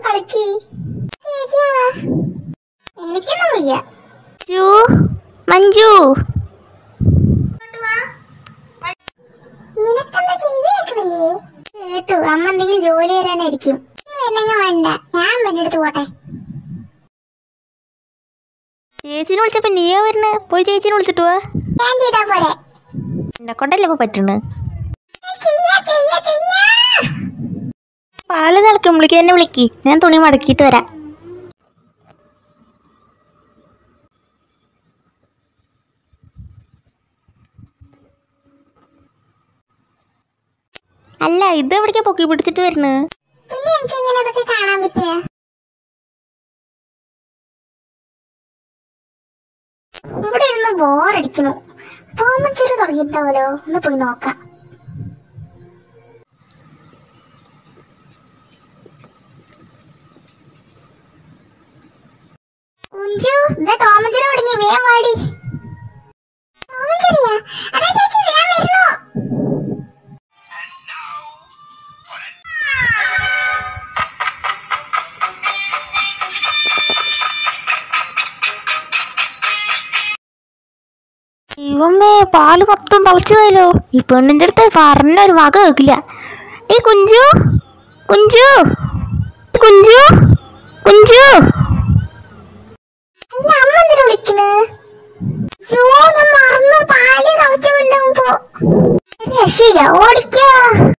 കളിക്ക് ചേച്ചി വാ എനിക്കൊന്നും വയ്യ മഞ്ജു മഞ്ജു നിനക്കെന്താ ചെവി കേൾക്കണില്ലേ കേട്ടു അമ്മ എന്തെങ്കിലും ജോലി തരാനായിരിക്കും നീ വരണമെങ്കിൽ വേണ്ട ഞാൻ വണ്ടി എടുത്ത് പോട്ടെ ചേച്ചിനെ വിളിച്ചപ്പോ നീയാ വരുന്നേ പോയി ചേച്ചിനെ വിളിച്ചിട്ട് വാ ഞാൻ ചെയ്താ പോരെ എന്നെ കൊണ്ടല്ലേ ഇപ്പൊ പറ്റണ് ചെയ്യാ ചെയ്യാ ചെയ്യാ പാല് നടക്കുമ്പോഴേക്ക് എന്നെ വിളിക്ക് ഞാൻ തുണി മടക്കിയിട്ട് വരാം അല്ല ഇത് എവിടേക്കാ പൊക്കി പിടിച്ചിട്ട് വരുന്നത് പിന്നെ എനിക്ക് ഇങ്ങനെ ഇതൊക്കെ കാണാൻ പറ്റിയ ഇവിടെ ഇരുന്ന് ബോറടിക്കണു ടോമച്ചൊരു തുടങ്ങിയിട്ടാവല്ലോ ഒന്ന് പോയി നോക്കാം കുഞ്ചു ഇതാ ടോമച്ചൊരു തുടങ്ങി വേഗം വാടി ടോമച്ചൊരിയാ അതാ ചേച്ചി വേഗം വരുന്നു ദൈവമേ പാല് മൊത്തം തളച്ചതല്ലോ ഈ പെണ്ണിന്റെ അടുത്ത് പറഞ്ഞ ഒരു വക കേൾക്കില്ല ഈ കുഞ്ചു കുഞ്ചു കുഞ്ചു കുഞ്ചു അല്ല അമ്മ എന്തിനാ വിളിക്കണ് അയ്യോ ഞാൻ മറന്നു പാല് കളച്ചു കൊണ്ടുപോ രക്ഷയില്ല ഓടിക്കോ